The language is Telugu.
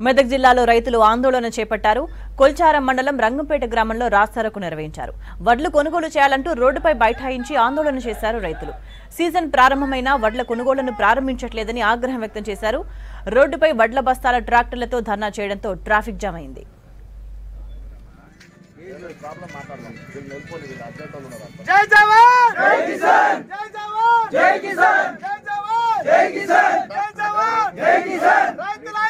మెదక్ జిల్లాలో రైతులు ఆందోళన చేపట్టారు కొల్చారం మండలం రంగంపేట గ్రామంలో రాస్తారోకు నిర్వహించారు వడ్లు కొనుగోలు చేయాలంటూ రోడ్డుపై బైఠాయించి ఆందోళన చేశారు రైతులు సీజన్ ప్రారంభమైనా వడ్ల కొనుగోలును ప్రారంభించట్లేదని ఆగ్రహం వ్యక్తం చేశారు రోడ్డుపై వడ్ల బస్తాల ట్రాక్టర్లతో ధర్నా చేయడంతో ట్రాఫిక్ జామ్ అయింది జై జవాన్ జై కిసాన్ జై జవాన్ జై కిసాన్ జై జవాన్ జై కిసాన్ జై జవాన్ జై కిసాన్ రైతుల